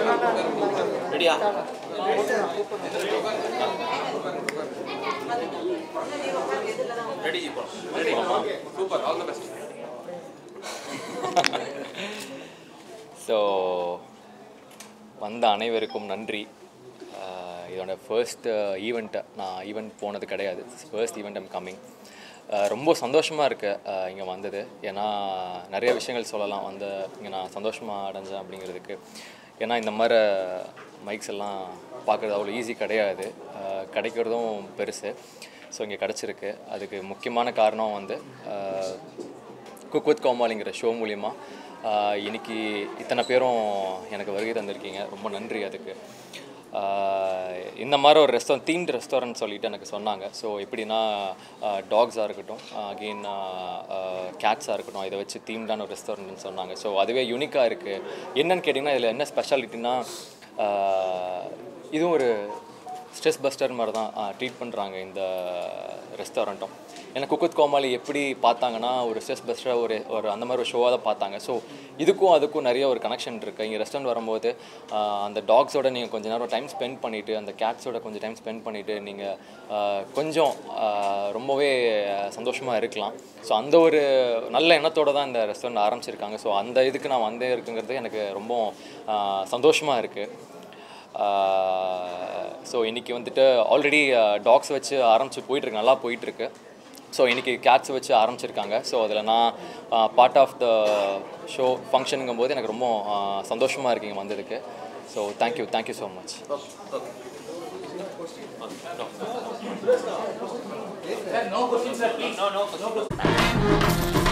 ரெடியா ரெடி இப்போ ready super all the best so வந்த அனைவருக்கும் நன்றி அஹ் இதோட ஃபர்ஸ்ட் ஈவெண்ட்டை நான் ஈவெண்ட் போனது கிடையாது ஃபர்ஸ்ட் ஈவெண்ட் ஐம் கம்மிங் ரொம்ப சந்தோஷமாக இருக்கு இங்கே வந்தது ஏன்னா நிறைய விஷயங்கள் சொல்லலாம் வந்து இங்கே நான் சந்தோஷமாக அடைஞ்சேன் அப்படிங்கிறதுக்கு ஏன்னா இந்த மாதிரி மைக்ஸ் எல்லாம் பார்க்குறது அவ்வளோ ஈஸி கிடையாது அஹ் கிடைக்கிறதும் பெருசு ஸோ இங்கே கிடச்சிருக்கு அதுக்கு முக்கியமான காரணம் வந்து அஹ், குக் வித் கோமாளிங்கிற ஷோ மூலிமா ஆஹ் இன்னைக்கு இத்தனை பேரும் எனக்கு வருகை தந்திருக்கீங்க ரொம்ப நன்றி அதுக்கு ஆஹ் இந்த மாதிரி ஒரு ரெஸ்டாரண்ட் தீம்டு ரெஸ்டாரண்ட் சொல்லிட்டு எனக்கு சொன்னாங்க ஸோ எப்படின்னா டாக்ஸாக இருக்கட்டும் அகெயின் கேட்ஸாக இருக்கட்டும் இதை வச்சு தீம்டான ஒரு ரெஸ்டாரண்ட்னு சொன்னாங்க ஸோ அதுவே யூனிக்காக இருக்குது என்னன்னு கேட்டிங்கன்னா இதில் என்ன ஸ்பெஷாலிட்டினா இதுவும் ஒரு ஸ்ட்ரெஸ் பஸ்டர் மாதிரி தான் ட்ரீட் பண்ணுறாங்க இந்த ரெஸ்டாரண்ட்டும் ஏன்னா குக்குத் கோமாளி எப்படி பார்த்தாங்கன்னா ஒரு ஸ்ட்ரெஸ் பஸ்டர் ஒரு ஒரு அந்த மாதிரி ஒரு ஷோவாக தான் பார்த்தாங்க ஸோ இதுக்கும் அதுக்கும் நிறைய ஒரு கனெக்ஷன் இருக்குது இங்கே ரெஸ்டாரண்ட் வரும்போது ஆஹ், அந்த டாக்ஸோட நீங்கள் கொஞ்ச நேரம் டைம் ஸ்பெண்ட் பண்ணிவிட்டு அந்த கேட்ஸோட கொஞ்சம் டைம் ஸ்பெண்ட் பண்ணிவிட்டு நீங்கள் கொஞ்சம் ஆஹ், ரொம்பவே சந்தோஷமாக இருக்கலாம் ஸோ அந்த ஒரு நல்ல எண்ணத்தோட தான் இந்த ரெஸ்டாரண்ட் ஆரம்பிச்சிருக்காங்க ஸோ அந்த இதுக்கு நான் வந்தே இருக்குங்கிறது எனக்கு ரொம்ப சந்தோஷமாக இருக்குது ஸோ இன்றைக்கி வந்துட்டு ஆல்ரெடி டாக்ஸ் வச்சு ஆரம்பிச்சு போயிட்டுருக்கு நல்லா போயிட்டுருக்கு ஸோ இன்றைக்கி கேட்ஸ் வச்சு ஆரம்பிச்சிருக்காங்க ஸோ அதில் நான் பார்ட் ஆஃப் த ஷோ ஃபங்க்ஷனுங்கும் போது எனக்கு ரொம்ப சந்தோஷமாக இருக்குங்க வந்ததுக்கு so thank you thank you so much No questions, sir, please. No, no questions.